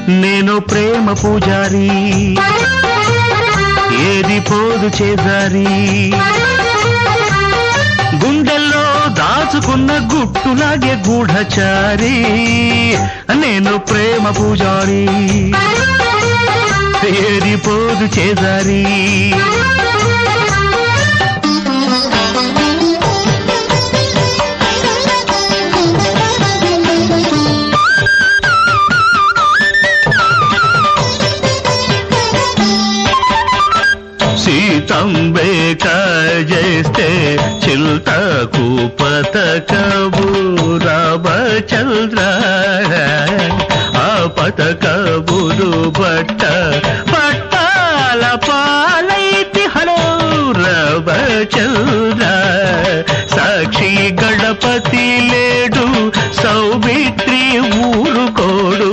నేను ప్రేమ పూజారి ఏది పోదు చేజారి గుండెల్లో దాచుకున్న గుట్టులాగే గూఢచారి నేను ప్రేమ పూజారి ఏది పోదు చేజారి సీతంబే చేస్తే చిల్తకు పతకబు రామచంద్ర ఆ పతకబురు బట్ట పట్టాల పాలైతి హలో రామచంద్ర సాక్షి గణపతి లేడు సౌమిత్రి ఊరుకోడు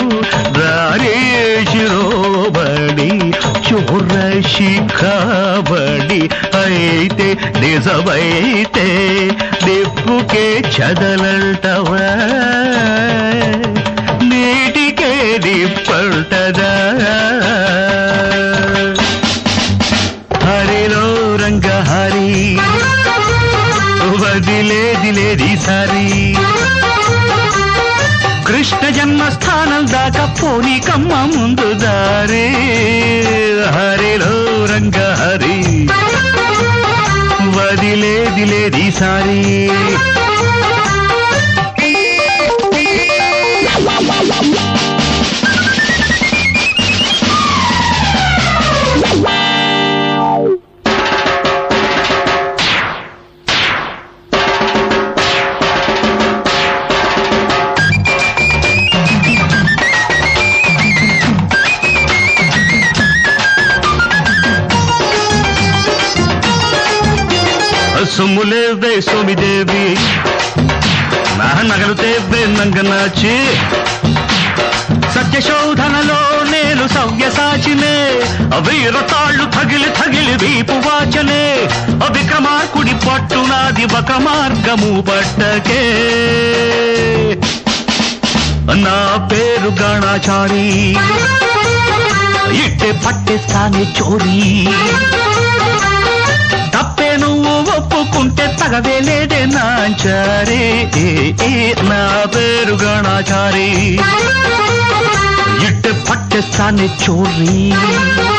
రారేశిరోబడి చోర శిఖాబడి అయితే నిజమైతే నిప్పుకే చదలంటవా నీటికే నిప్పంటదా హరిలో రంగ హరి వదిలేది లేది సారి కృష్ణ జన్మస్థానం దాకా పోనీ కమ్మ ముందు దారే హరిలో రంగ హరి వదిలేది లేది సారి సొమ్ములేవే సోమిదేవి నా నగలు తేవే నంగనాచి సత్యశోధనలో నేను సవ్యసాచినే వీరతాళ్ళు తగిలి తగిలి వీపు వాచనే అవిక్రమార్కుడి పట్టునాది ఒక మార్గము పట్టకే నా పేరు గణాచారి ఇట్టే పట్టేస్తానే చోరీ తప్పే నువ్వు ఒప్పుకుంటే తగదే లేదే నాంచారే ఏ, ఏ, నా పేరు గణాచారి ఇట్టే పట్టేస్తానే చోరీ